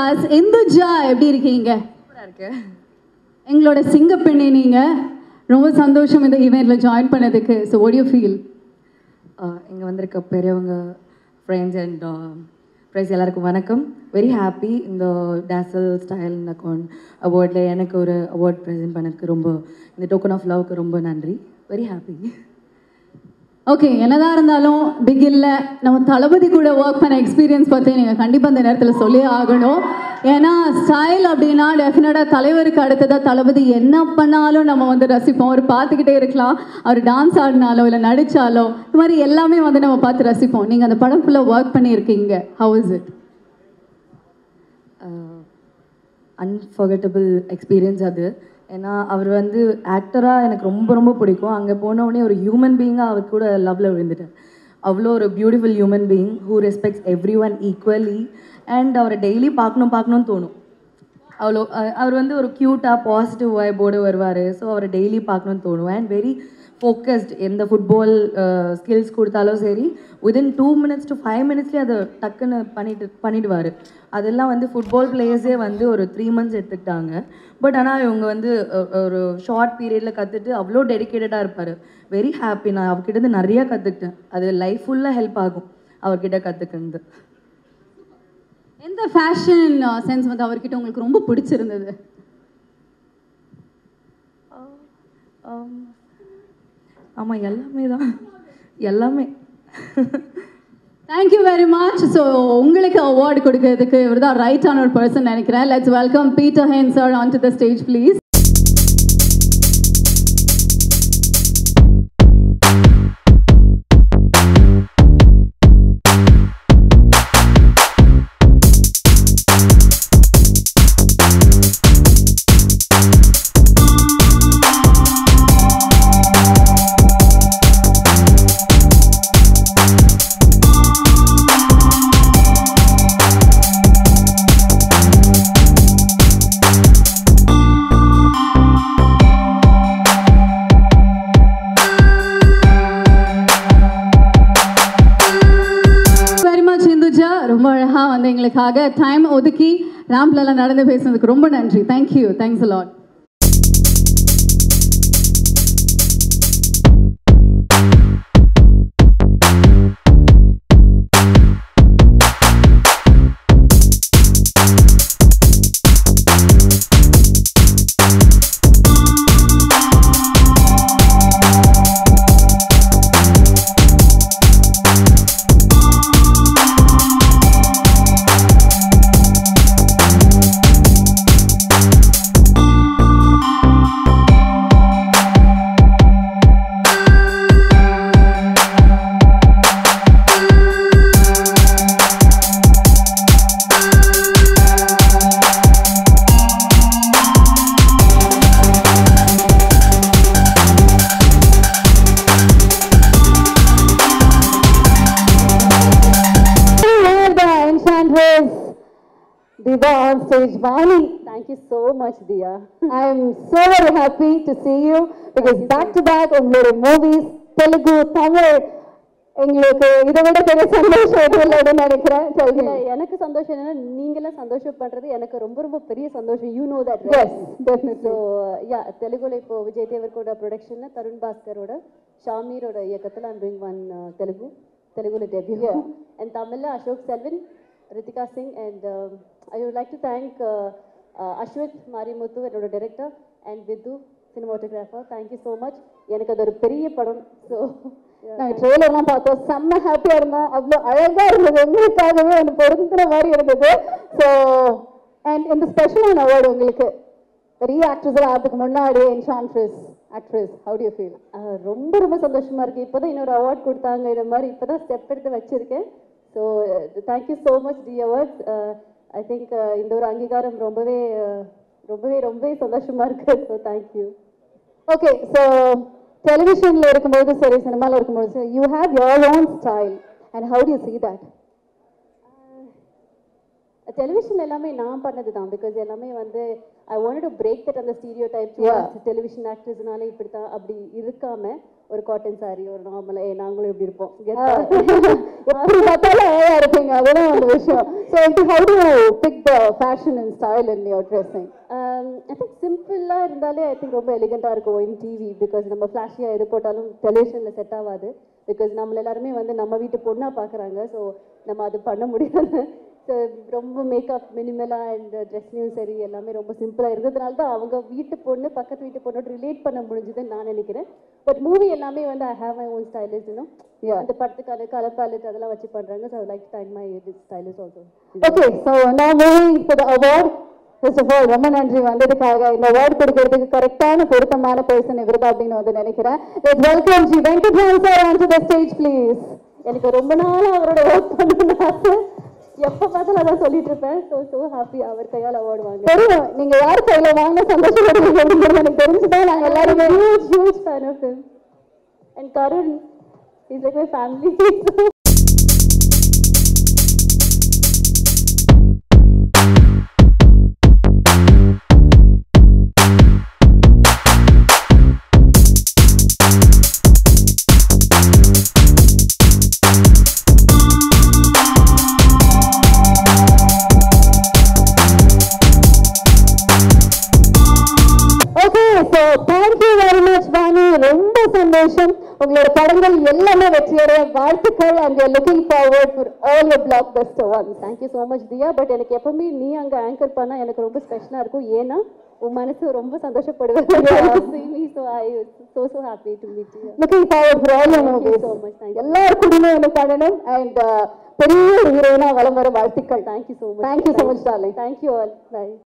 Pass Induja எப்படி இருக்கீங்க இருக்கு எங்களோட சிங்கப்பெண்ணே நீங்க ரொம்ப சந்தோஷம் இந்த ஈவெண்ட்ல ஜாயின் பண்ணதுக்கு so what do you feel இங்கே வந்திருக்க பெரியவங்க ஃப்ரெண்ட்ஸ் அண்ட் ஃப்ரெண்ட்ஸ் எல்லாருக்கும் வணக்கம் வெரி ஹாப்பி இந்த டேசல் ஸ்டைல் இந்த கான் அவார்டில் எனக்கு ஒரு அவார்ட் ப்ரெசென்ட் பண்ணதுக்கு ரொம்ப இந்த டோக்கன் ஆஃப் லவ்க்கு ரொம்ப நன்றி வெரி ஹாப்பி ஓகே என்னதான் இருந்தாலும் பிக் இல்லை நம்ம தளபதி கூட ஒர்க் பண்ண எக்ஸ்பீரியன்ஸ் பற்றி நீங்கள் கண்டிப்பாக இந்த நேரத்தில் சொல்லி ஆகணும் ஏன்னா ஸ்டைல் அப்படின்னா டெஃபினட்டாக தலைவருக்கு அடுத்ததாக தளபதி என்ன பண்ணாலும் நம்ம வந்து ரசிப்போம் அவர் பார்த்துக்கிட்டே இருக்கலாம் அவர் டான்ஸ் ஆடினாலோ இல்லை நடித்தாலோ இது மாதிரி எல்லாமே வந்து நம்ம பார்த்து ரசிப்போம் நீங்கள் அந்த படம் ஃபுல்லாக ஒர்க் பண்ணியிருக்கீங்க how is it unforgettable experience அது ஏன்னா அவர் வந்து ஆக்டராக எனக்கு ரொம்ப ரொம்ப பிடிக்கும் அங்கே போனவுடனே ஒரு ஹியூமன் பீயிங்காக அவர் கூட லவ்வில் விழுந்துட்டேன் அவ்வளோ ஒரு beautiful human being who respects every one equally and அவரை டெய்லி பார்க்கணும் பார்க்கணும்னு தோணும் அவ்வளோ அஹ் அவர் வந்து ஒரு க்யூட்டாக பாசிட்டிவ் வைபோடு வருவார் ஸோ அவரை டெய்லி பார்க்கணும்னு தோணும் அண்ட் வெரி ஃபோக்கஸ்ட் எந்த ஃபுட்பால் ஸ்கில்ஸ் கொடுத்தாலும் சரி within two minutes to five மினிட்ஸ்லேயே அதை டக்குன்னு பண்ணிட்டு பண்ணிடுவார் அதெல்லாம் வந்து ஃபுட்பால் பிளேயர்ஸே வந்து ஒரு த்ரீ மந்த்ஸ் எடுத்துக்கிட்டாங்க பட் ஆனால் இவங்க வந்து ஒ- ஒரு ஷார்ட் பீரியடில் கற்றுட்டு அவ்வளோ டெடிக்கேட்டடாக இருப்பார் வெரி ஹாப்பி நான் அவர்கிட்ட இருந்து நிறைய கற்றுக்கிட்டேன் அது லைஃப் ஃபுல்லாக ஹெல்ப் ஆகும் அவர்கிட்ட கற்றுக்கிறது எந்த ஃபேஷன் சென்ஸ் வந்து அவர்கிட்ட உங்களுக்கு ரொம்ப பிடிச்சிருந்தது ஆமாம் எல்லாமே தான் எல்லாமே தேங்க்யூ வெரி மச் ஸோ உங்களுக்கு அவார்டு கொடுக்கறதுக்கு இவர் தான் ரைட்டான ஒரு பர்சன் நினைக்கிறேன் லெட்ஸ் வெல்கம் பீட்டர் ஹென் sir on to the stage please very much Indhuja ரொம்ப அழகாக வந்து எங்களுக்காக டைம் ஒதுக்கி ரேம்ப்லலாம் நடந்து பேசுனதுக்கு ரொம்ப நன்றி thank you thanks lot the enchantress Diva on stage. Vani, thank you so much, Dia. I'm so very happy to see you because back to back உங்களோட movies, Telugu, Tamil, எங்களுக்கு இதை விட பெரிய சந்தோஷம் எதுவும் இல்லைன்னு நினைக்கிறேன் இல்ல, எனக்கு சந்தோஷம் என்னன்னா நீங்களாம் சந்தோஷப்படுறது எனக்கு ரொம்ப ரொம்ப பெரிய சந்தோஷம் you know that Yes, definitely. So yeah தெலுங்குல இப்போ விஜய் தேவர்கோட ப்ரொடக்ஷன்ல தருண் பாஸ்கரோட ஷாமீரோட இயக்கத்துல ஐம் டூயிங் ஒன் தெலுங்கு தெலுங்குல டெபியூ அண்ட் தமிழ்ல Ashok Selvan Ritika Singh and I would like to thank Ashwath Marimuthu என்னோட director and with cinematographer thank you so much எனக்கு அது ஒரு பெரிய படம் ஸோ நாங்க ட்ரெய்லர்லாம் பார்த்தோம் செம்ம ஹாப்பியா இருந்தோம் அவ்வளோ அழகா இருந்தது உங்களுக்காகவே அந்த பொருந்துற மாதிரி இருந்தது ஸோ அண்ட் இந்த ஸ்பெஷலான அவார்டு உங்களுக்கு பெரிய ஆக்ட்ரஸாக ஆகிறதுக்கு முன்னாடி enchantress actress how to feel ah ரொம்ப ரொம்ப சந்தோஷமா இருக்கு இப்போதான் இன்னொரு அவார்ட் கொடுத்தாங்க இந்த மாதிரி இப்போதான் ஸ்டெப் எடுத்து வச்சிருக்கேன் so thank you so much the awards I think இந்த ஒரு அங்கீகாரம் ரொம்பவே ஆஹ் ரொம்பவே ரொம்பவே சந்தோஷமா இருக்கு ஸோ தேங்க்யூ ஓகே ஸோ டெலிவிஷனில் இருக்கும்போது சரி சினிமாவில் இருக்கும்போது சரி you have your own style and how to see that television எல்லாமே நான் பண்ணது தான் பிகாஸ் எல்லாமே வந்து I want to break that அந்த ஸ்டீரியோ டைப் Yeah. டெலிவிஷன் ஆக்டர்ஸ்னால இப்படி தான் அப்படி இருக்காம ஒரு காட்டன் saree ஒரு நார்மலா ஏ நாங்களும் இப்படி இருப்போம் எப்படி பார்த்தாலும் அழகா இருப்பீங்க அதுதான் அந்த விஷயம் so how do you pick the fashion and style in your dressing I think சிம்பிளாக இருந்தாலே ஐ திங்க் ரொம்ப எலிகண்ட்டாக இருக்கும் இன் டிவி பிகாஸ் நம்ம ஃப்ளாஷியாக எது போட்டாலும் டெலிவிஷனில் செட் ஆகாது பிகாஸ் நம்மள எல்லாருமே வந்து நம்ம வீட்டு பொண்ணாக பார்க்குறாங்க ஸோ நம்ம அது பண்ண முடியாது ஸோ ரொம்ப மேக்கப் மினிமலாக அண்ட் ட்ரெஸ்லையும் சரி எல்லாமே ரொம்ப சிம்பிளாக இருந்ததுனால தான் அவங்க வீட்டு பொண்ணு பக்கத்து வீட்டு பொண்ணோட ரிலேட் பண்ண முடிஞ்சுதுன்னு நான் நினைக்கிறேன் பட் மூவி எல்லாமே வந்து I have my own stylist இன்னும் அந்த படத்துக்கான கலர் பேலட் அதெல்லாம் வச்சு பண்ணுறாங்க so like time my stylist also okay so நான் moving to the award first of all ரொம்ப நன்றி வந்ததுக்காக இந்த அவார்ட் கொடுக்கறதுக்கு கரெக்டான பொருத்தமான பர்சன் இவர் தான் அப்படின்னு வந்து நினைக்கிறேன் let's welcome G Venkatram sir on to the stage please எனக்கு ரொம்ப நாள் அவரோட ஒர்க் பண்ணணும்னு ஆசை எப்போ பார்த்தாலும் அதான் சொல்லிட்டு இருப்பேன் ஸோ ஸோ ஹாப்பி அவர் கையால் அவார்டு வாங்க தெரியும் நீங்க யார் கையில வாங்க சந்தோஷப்படுறீங்க அப்படிங்கிறது எனக்கு தெரிஞ்சுதான் நாங்க எல்லாருமே huge huge fan of him and Karun is like my family okay so thank you very much Vani ரொம்ப சந்தோஷம் உங்களோட படங்கள் எல்லாமே வெற்றியடைய வாழ்த்துக்கள் and looking forward for all your black best one thank you so much Diya but எனக்கு எப்பவுமே நீ அங்கே ஆங்கர் பண்ணால் எனக்கு ரொம்ப ஸ்பெஷலாக இருக்கும் ஏன்னா உன் மனசு ரொம்ப சந்தோஷப்படுவேன் so I so so happy to meet you looking forward for all your Thank you movies so much. Thank you. எல்லாருக்குமே என்ன பண்ணணும் அண்ட் பெரிய ஹீரோயினா வலம் வர வாழ்த்துக்கள் thank you so much thank you so much darling thank you all by